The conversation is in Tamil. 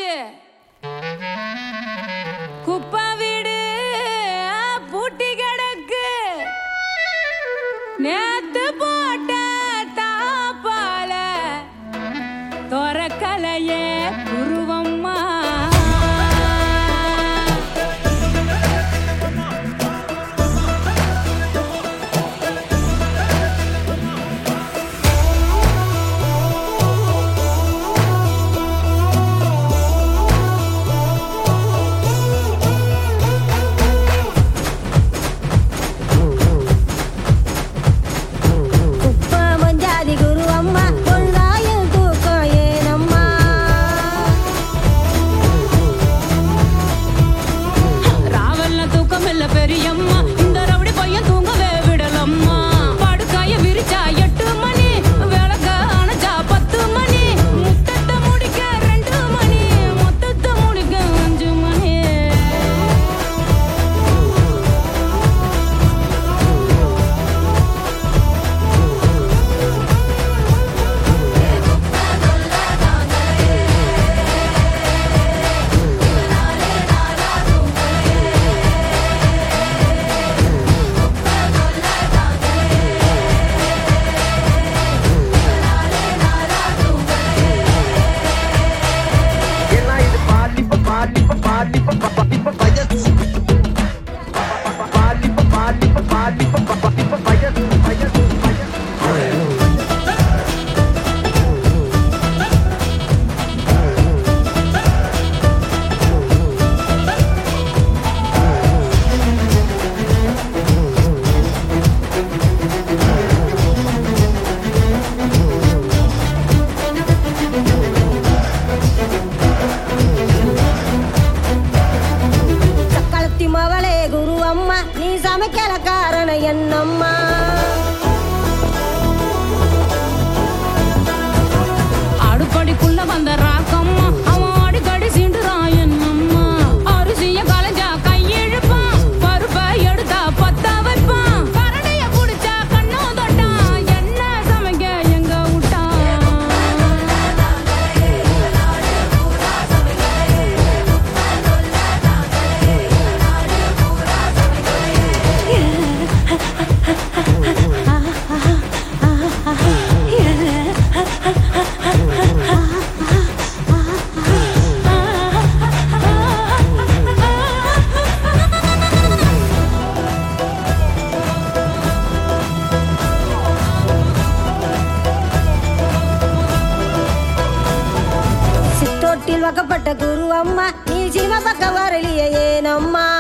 குப்பை வீடு பூட்டி கிடக்கு நேத்து போட்ட தாப்பால துறக்கலையே குருவம்மா குப்ப மஞ்சாதி குரு அம்மா கொள்ளாயில் தூக்கம் ஏனம்மா ராவல்ல தூக்கம் இல்ல பெரியம்மா இந்த ரவுடி பையன் தூங்கவே விடலம்மா படுக்காய விரிச்சா எட்டு மணி விளக்க அணைச்சா பத்து மணி முத்தத்தை முடிக்க ரெண்டு மணி மொத்தத்தை முடிக்க அஞ்சு மணி ஏன்னா இது பாலிப்ப பாலிப்ப பாலிப்ப பாலிப்ப வயசு பாலிப்ப பாலிப்ப பாலிப்ப பாலிப்ப வயசு வயசு வயசு சக்களத்தி மவளே குரு அம்மா நீ சமைக்கல காரணம் என்னம்மா அடுப்படிக்குள்ள வந்த ராக்கம்மா அவன் அடிக்கடி சீண்டுறான் என்னம்மா அரிசிய கலைஞ்சா கையிழுப்பான் பருப்பை எடுத்தா பத்தா வைப்பான் கரடிய குடிச்சா கண்ணும் தொட்டான் என்ன சமைக்க எங்க விட்டான் சித்தோட்டில் வக்கப்பட்ட குரு அம்மா நீ சிவ பக்கம் வரலையே ஏனம்மா